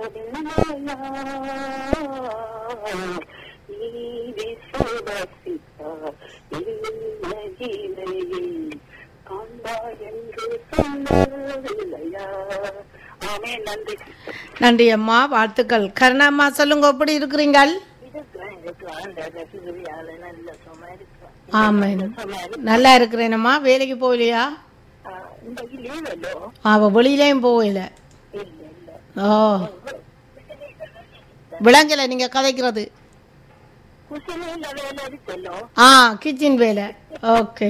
நீ விசுவாசித்தார் என்ன ஜீவனையை காண்பாய் என்று சொல்லவில்லையா ஆமே நன்றி நன்றி அம்மா வாழ்த்துக்கள் கருணாம்மா சொல்லுங்க எப்படி இருக்கிறீங்கள் இருக்கிறேன் இருக்கிறேன் அந்த ரசிகரியால நல்ல சும்மா இருக்கிறேன் ஆமாம் சும்மா இருக்கு நல்லா இருக்கிறேனம்மா வேலைக்கு போகலையா இந்த லீவலோ அவ வெளியிலையும் போகல இல்ல இல்ல ஓ விளங்கல நீங்க கதைக்கிறது குசிலையில வேலை இருக்கല്ലോ ஆ கிச்சன் வேலை ஓகே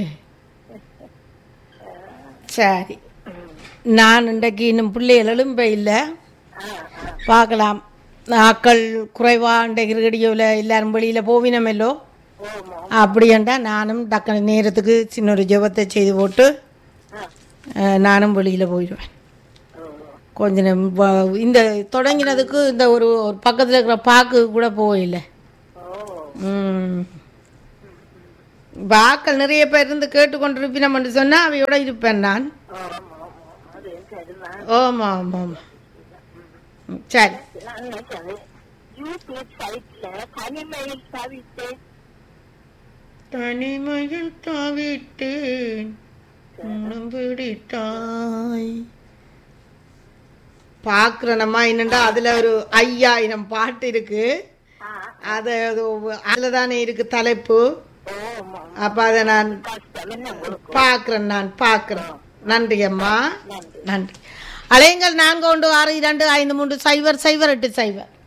சரி நான் இன்றைக்கு இன்னும் பிள்ளைகள் எழும்ப இல்லை பார்க்கலாம் ஆக்கள் குறைவா இன்றைக்கு ரேடியோவில் எல்லாரும் வெளியில் போவினமெல்லோ ஓமா அப்படியண்டா நானும் டக்குனு நேரத்துக்கு சின்ன ஒரு ஜெபத்தை செய்து போட்டு அஹ், நானும் வெளியில் போயிடுவேன் கொஞ்ச நேரம் வ- இந்த தொடங்கினதுக்கு இந்த ஒரு ஒரு பக்கத்தில் இருக்கிற பாக்கு கூட போகல ம் வாக்கள் நிறைய பேர் இருந்து கேட்டுக்கொண்டிருப்பினம் என்று சொன்னால் அவையோட இருப்பேன் நான் அது சரிதான் ஆமாம் ஆமாம் ஆமாம் ம், சரி நான் நினைச்சது யூடியூப் சைட்ல தனிமையில் தவித்தேன் தனிமையில் தாவிட்டேன் உன்னம் பிடித்தாய் பார்க்குறேனம்மா என்னண்டா அதில் ஒரு ஐயாயிரம் பாட்டு இருக்கு அது அதில் தானே இருக்கு தலைப்பு ஓமா அப்போ அதை நான் கஷ்டம் என்ன உங்களுக்கு பார்க்குறேன் நான் பார்க்குறேன் நன்றி அம்மா நன்றி நன்றி அலையுங்கள் நான்கு ஒன்று ஆறு இரண்டு ஐந்து மூன்று சைபர் சைபர் எட்டு சைபர்